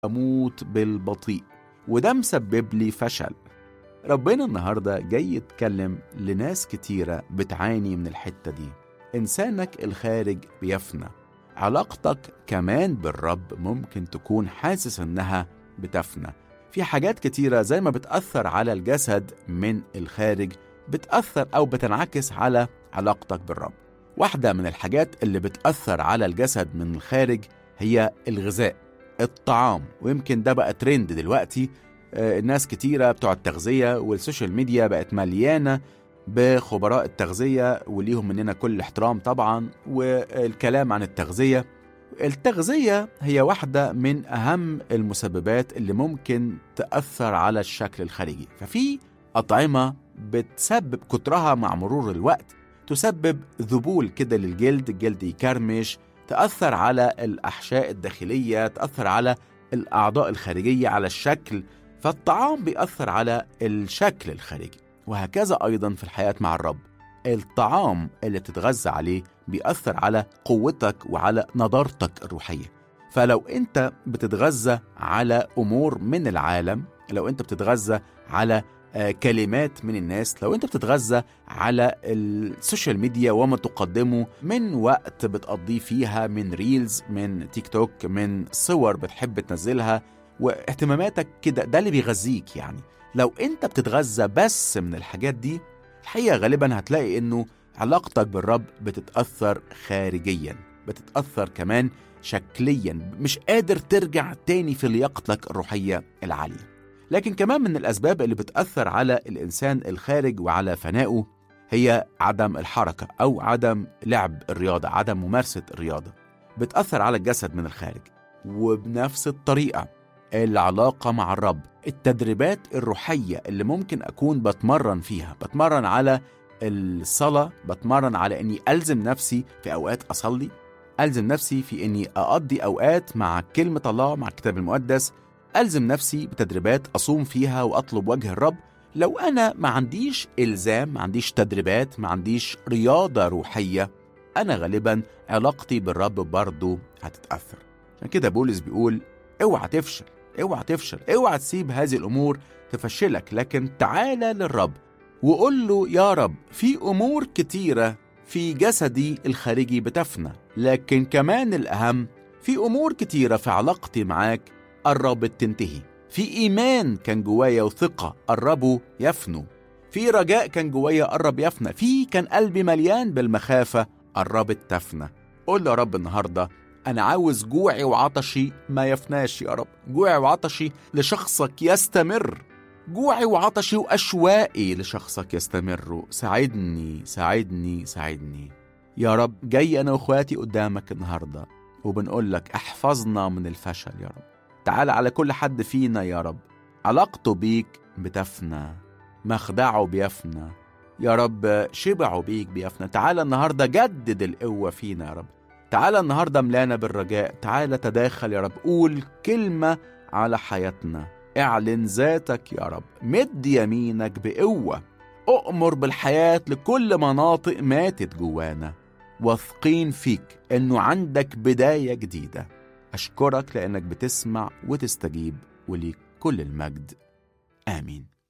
أموت بالبطيء وده مسبب لي فشل ربنا النهاردة جاي يتكلم لناس كتيرة بتعاني من الحتة دي إنسانك الخارج بيفنى علاقتك كمان بالرب ممكن تكون حاسس إنها بتفنى في حاجات كتيرة زي ما بتأثر على الجسد من الخارج بتأثر أو بتنعكس على علاقتك بالرب واحدة من الحاجات اللي بتأثر على الجسد من الخارج هي الغذاء الطعام ويمكن ده بقى ترند دلوقتي آه، الناس كتيرة بتوع التغذية والسوشيال ميديا بقت مليانة بخبراء التغذية وليهم مننا كل احترام طبعا والكلام عن التغذية التغذية هي واحدة من أهم المسببات اللي ممكن تأثر على الشكل الخارجي ففي أطعمة بتسبب كترها مع مرور الوقت تسبب ذبول كده للجلد الجلد يكرمش تأثر على الأحشاء الداخلية تأثر على الأعضاء الخارجية على الشكل فالطعام بيأثر على الشكل الخارجي وهكذا أيضا في الحياة مع الرب الطعام اللي بتتغذى عليه بيأثر على قوتك وعلى نضارتك الروحية فلو أنت بتتغذى على أمور من العالم لو أنت بتتغذى على آه، كلمات من الناس لو انت بتتغذى على السوشيال ميديا وما تقدمه من وقت بتقضيه فيها من ريلز من تيك توك من صور بتحب تنزلها واهتماماتك كده ده اللي بيغذيك يعني لو انت بتتغذى بس من الحاجات دي الحقيقة غالبا هتلاقي انه علاقتك بالرب بتتأثر خارجيا بتتأثر كمان شكليا مش قادر ترجع تاني في لياقتك الروحية العالية لكن كمان من الأسباب اللي بتأثر على الإنسان الخارج وعلى فنائه هي عدم الحركة أو عدم لعب الرياضة عدم ممارسة الرياضة بتأثر على الجسد من الخارج وبنفس الطريقة العلاقة مع الرب التدريبات الروحية اللي ممكن أكون بتمرن فيها بتمرن على الصلاة بتمرن على أني ألزم نفسي في أوقات أصلي ألزم نفسي في أني أقضي أوقات مع كلمة الله مع الكتاب المقدس ألزم نفسي بتدريبات أصوم فيها وأطلب وجه الرب لو أنا ما عنديش إلزام ما عنديش تدريبات ما عنديش رياضة روحية أنا غالبا علاقتي بالرب برضه هتتأثر عشان كده بولس بيقول اوعى تفشل اوعى تفشل اوعى تسيب هذه الأمور تفشلك لكن تعالى للرب وقول له يا رب في أمور كتيرة في جسدي الخارجي بتفنى لكن كمان الأهم في أمور كتيرة في علاقتي معاك قربت تنتهي في إيمان كان جوايا وثقة قربوا يفنوا في رجاء كان جوايا قرب يفنى في كان قلبي مليان بالمخافة قربت تفنى قول يا رب النهاردة أنا عاوز جوعي وعطشي ما يفناش يا رب جوعي وعطشي لشخصك يستمر جوعي وعطشي وأشوائي لشخصك يستمر ساعدني ساعدني ساعدني يا رب جاي أنا وإخواتي قدامك النهاردة وبنقول لك احفظنا من الفشل يا رب تعال على كل حد فينا يا رب علاقته بيك بتفنى مخدعه بيفنى يا رب شبعه بيك بيفنى تعال النهارده جدد القوه فينا يا رب تعال النهارده ملانا بالرجاء تعال تداخل يا رب قول كلمه على حياتنا اعلن ذاتك يا رب مد يمينك بقوه اؤمر بالحياه لكل مناطق ماتت جوانا واثقين فيك انه عندك بدايه جديده أشكرك لأنك بتسمع وتستجيب وليك كل المجد آمين